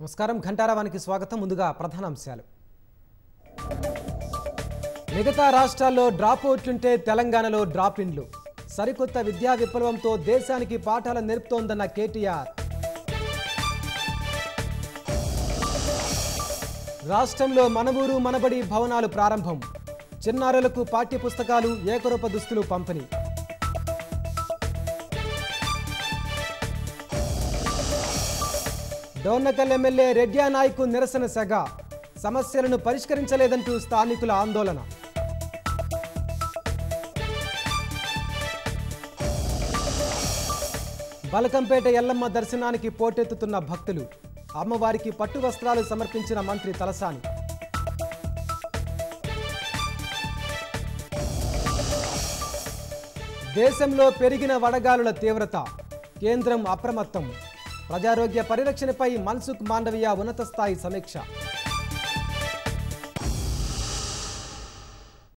నమస్కారం ఘంటారావానికి స్వాగతం ముందుగా ప్రధానాంశాలు మిగతా రాష్ట్రాల్లో డ్రాప్ అవుట్లుంటే తెలంగాణలో డ్రాప్ ఇన్లు సరికొత్త విద్యా విప్లవంతో దేశానికి పాఠాలు నేర్పుతోందన్న కేటీఆర్ రాష్ట్రంలో మనవూరు మనబడి భవనాలు ప్రారంభం చిన్నారులకు పాఠ్య పుస్తకాలు ఏకరూప దుస్తులు పంపిణీ డోర్నకల్ ఎమ్మెల్యే రెడ్యా నాయక్ నిరసన సెగ సమస్యలను పరిష్కరించలేదంటూ స్థానికుల ఆందోళన బలకంపేట ఎల్లమ్మ దర్శనానికి పోటెత్తుతున్న భక్తులు అమ్మవారికి పట్టు వస్త్రాలు సమర్పించిన మంత్రి తలసాని దేశంలో పెరిగిన వడగాలుల తీవ్రత కేంద్రం అప్రమత్తం ప్రజారోగ్య పరిరక్షణపై మన్సుఖ్ మాండవీయ ఉన్నత స్థాయి సమీక్ష